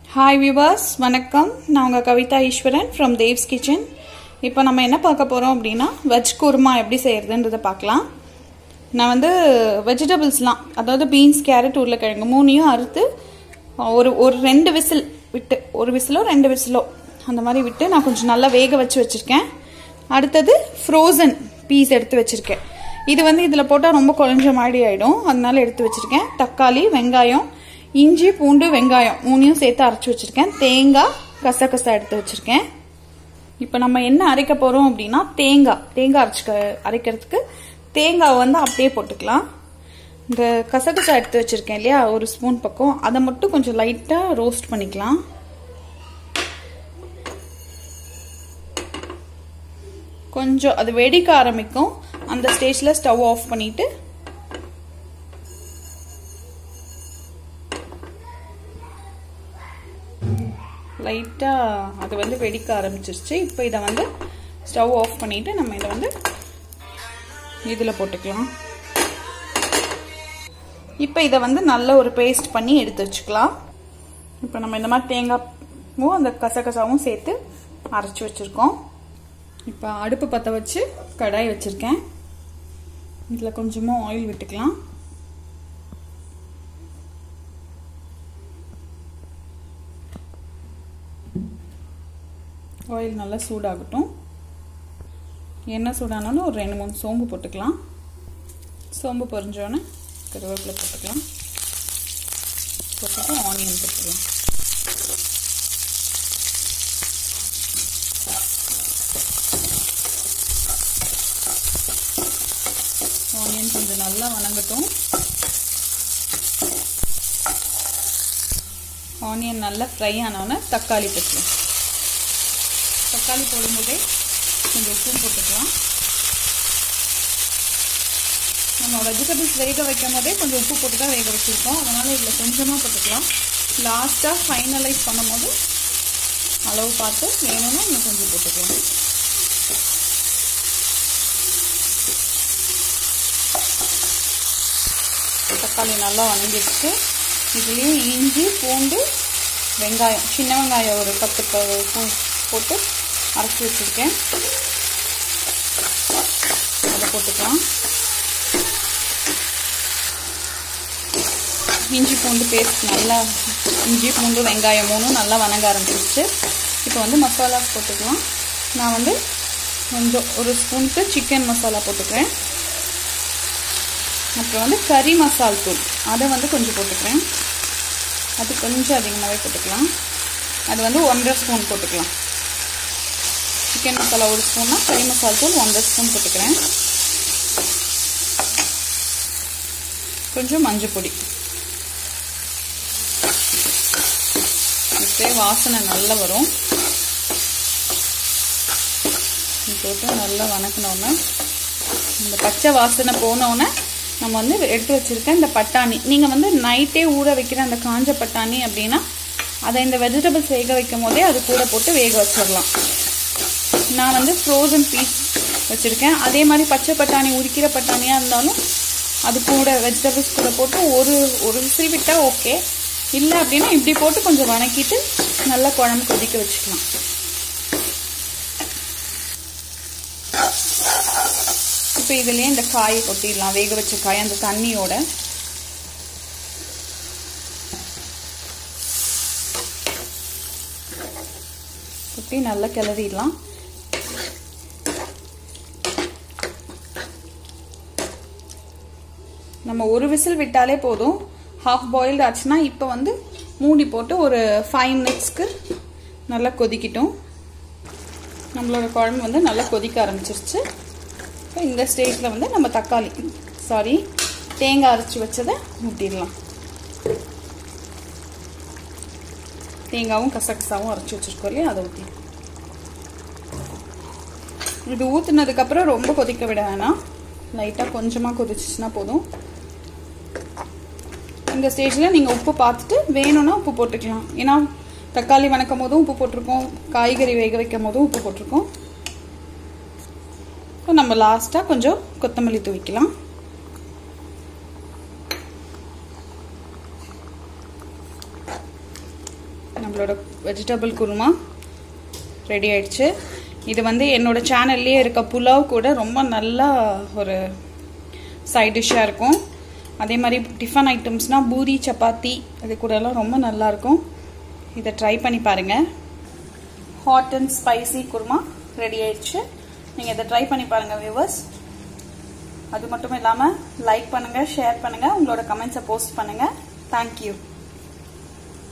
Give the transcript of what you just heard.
hi viewers வணக்கம் நான் உங்கள் கவிதா ஈஸ்வரன் ஃப்ரம் தேவ்ஸ் கிச்சன் இப்போ நம்ம என்ன பார்க்க போகிறோம் அப்படின்னா வெஜ் குருமா எப்படி செய்கிறதுன்றதை பார்க்கலாம் நான் வந்து வெஜிடபிள்ஸ்லாம் அதாவது பீன்ஸ் கேரட் உருளைக்கிழங்கு மூணையும் அறுத்து ஒரு ஒரு ரெண்டு விசில் விட்டு ஒரு விசிலோ ரெண்டு விசிலோ அந்த மாதிரி விட்டு நான் கொஞ்சம் நல்லா வேக வச்சு வச்சுருக்கேன் அடுத்தது ஃப்ரோசன் பீஸ் எடுத்து வச்சுருக்கேன் இது வந்து இதில் போட்டால் ரொம்ப குழஞ்ச மாதிரி ஆகிடும் அதனால எடுத்து வச்சுருக்கேன் தக்காளி வெங்காயம் இஞ்சி பூண்டு வெங்காயம் மூணையும் சேர்த்து அரைச்சி வச்சுருக்கேன் தேங்காய் கசகசா எடுத்து வச்சுருக்கேன் இப்போ நம்ம என்ன அரைக்க போகிறோம் அப்படின்னா தேங்காய் தேங்காய் அரைச்சிக்க அரைக்கிறதுக்கு தேங்காவை வந்து அப்படியே போட்டுக்கலாம் இந்த கசகசா எடுத்து வச்சுருக்கேன் இல்லையா ஒரு ஸ்பூன் பக்கம் அதை மட்டும் கொஞ்சம் லைட்டாக ரோஸ்ட் பண்ணிக்கலாம் கொஞ்சம் அது வெடிக்க ஆரம்பிக்கும் அந்த ஸ்டேஜில் ஸ்டவ் ஆஃப் பண்ணிவிட்டு லைட்டாக அது வந்து வெடிக்க ஆரம்பிச்சிருச்சு இப்போ இதை வந்து ஸ்டவ் ஆஃப் பண்ணிவிட்டு நம்ம இதை வந்து இதில் போட்டுக்கலாம் இப்போ இதை வந்து நல்ல ஒரு பேஸ்ட் பண்ணி எடுத்து வச்சுக்கலாம் இப்போ நம்ம இந்த மாதிரி தேங்காயும் அந்த கசகசாவும் சேர்த்து அரைச்சி வச்சுருக்கோம் இப்போ அடுப்பு பற்ற வச்சு கடாய் வச்சுருக்கேன் இதில் கொஞ்சமாக ஆயில் விட்டுக்கலாம் ஆயில் நல்லா சூடாகட்டும் எண்ணெய் சூடானாலும் ஒரு ரெண்டு மூணு சோம்பு போட்டுக்கலாம் சோம்பு பொரிஞ்சோடனே கருவேப்பிலை போட்டுக்கலாம் போட்டுட்டு ஆனியன் போட்டுக்கலாம் ஆனியன் கொஞ்சம் நல்லா வணங்கட்டும் ஆனியன் நல்லா ஃப்ரை ஆனோடனே தக்காளி போட்டுக்கலாம் தக்காளி போடும்போதே கொஞ்சம் உப்பு போட்டுக்கலாம் நம்ம வெஜிடபிள்ஸ் வேக வைக்கும் போதே கொஞ்சம் உப்பு போட்டு தான் வேக வச்சுருக்கோம் அதனால் இதில் கொஞ்சமாக போட்டுக்கலாம் லாஸ்ட்டாக ஃபைனலைஸ் பண்ணும்போது அளவு பார்த்து வேணும்னா இன்னும் கொஞ்சம் போட்டுக்கலாம் தக்காளி நல்லா வணங்கிடுச்சு இதுலேயும் இஞ்சி பூண்டு வெங்காயம் சின்ன வெங்காயம் ஒரு பத்து போட்டு அரைச்சி வச்சுருக்கேன் அதை போட்டுக்கலாம் இஞ்சி பூண்டு பேஸ்ட் நல்லா இஞ்சி பூண்டு வெங்காயம் மூணும் நல்லா வணங்க ஆரம்பிச்சிருச்சு இப்போ வந்து மசாலாஸ் போட்டுக்கலாம் நான் வந்து கொஞ்சம் ஒரு ஸ்பூனுக்கு சிக்கன் மசாலா போட்டுக்கிறேன் அப்புறம் வந்து கறி மசால் தூள் அதை வந்து கொஞ்சம் போட்டுக்கிறேன் அது கொஞ்சம் அதிகமாகவே போட்டுக்கலாம் அது வந்து ஒன்றரை ஸ்பூன் போட்டுக்கலாம் சிக்கன் மசாலா ஒரு ஸ்பூன்னா கறி மசால் தூள் ஒன்றரை ஸ்பூன் போட்டுக்கிறேன் கொஞ்சம் மஞ்சள் பொடி இப்போயே வாசனை நல்லா வரும் போட்டு நல்லா வணக்கினோன்னே இந்த பச்சை வாசனை போனோன்னே நம்ம வந்து எடுத்து வச்சுருக்க இந்த பட்டாணி நீங்கள் வந்து நைட்டே ஊற வைக்கிற அந்த காஞ்ச பட்டாணி அப்படின்னா அதை இந்த வெஜிடபிள்ஸ் வேக வைக்கும் போதே அது கூட போட்டு வேக வச்சிடலாம் நான் வந்து ஃப்ரோசன் பீஸ் வச்சுருக்கேன் அதே மாதிரி பச்சை பட்டாணி உரிக்கிற பட்டாணியாக இருந்தாலும் அது கூட வெஜிடபிள்ஸ் கூட போட்டு ஒரு ஒரு விசில் விட்டால் ஓகே இல்லை அப்படின்னா இப்படி போட்டு கொஞ்சம் வணக்கிட்டு நல்லா குழம்பு கொதிக்க வச்சுக்கலாம் இப்போ இதுலேயே இந்த காயை கொட்டிடலாம் வேக வச்ச காய் அந்த தண்ணியோட கொட்டி நல்லா கிளறிடலாம் நம்ம ஒரு விசில் விட்டாலே போதும் ஹாஃப் பாயில்டு ஆச்சுன்னா இப்போ வந்து மூடி போட்டு ஒரு ஃபைவ் மினிட்ஸ்க்கு நல்லா கொதிக்கிட்டோம் நம்மளோட குழம்பு வந்து நல்லா கொதிக்க ஆரம்பிச்சிருச்சு இப்போ இந்த ஸ்டேஜில் வந்து நம்ம தக்காளி சாரி தேங்காய் அரைச்சி வச்சதை ஊட்டிடலாம் தேங்காவும் கசகசாவும் அரைச்சி வச்சுருக்கோம் இல்லையா அதை ஊற்றி இது ஊற்றுனதுக்கப்புறம் ரொம்ப கொதிக்க விட வேணாம் லைட்டாக கொஞ்சமாக கொதிச்சிச்சுன்னா போதும் இந்த ஸ்டேஜில் நீங்கள் உப்பு பார்த்துட்டு வேணும்னா உப்பு போட்டுக்கலாம் ஏன்னா தக்காளி வணக்கும் போதும் உப்பு போட்டிருக்கோம் காய்கறி வேக வைக்கும் போதும் உப்பு போட்டிருக்கோம் இப்போ நம்ம லாஸ்ட்டாக கொஞ்சம் கொத்தமல்லி தூவிக்கலாம் நம்மளோட வெஜிடபிள் குருமா ரெடி ஆயிடுச்சு இது வந்து என்னோட சேனல்லே இருக்க புலாவ் கூட ரொம்ப நல்லா ஒரு சைட் டிஷ்ஷாக இருக்கும் அதே மாதிரி டிஃபன் ஐட்டம்ஸ்னால் பூரி சப்பாத்தி அது கூடலாம் ரொம்ப நல்லாயிருக்கும் இதை ட்ரை பண்ணி பாருங்கள் hot and spicy kurma ready ஆயிடுச்சு நீங்கள் இதை ட்ரை பண்ணி பாருங்கள் வியூவர்ஸ் அது மட்டும் இல்லாமல் லைக் பண்ணுங்கள் ஷேர் பண்ணுங்கள் உங்களோட கமெண்ட்ஸை போஸ்ட் பண்ணுங்கள் தேங்க்யூ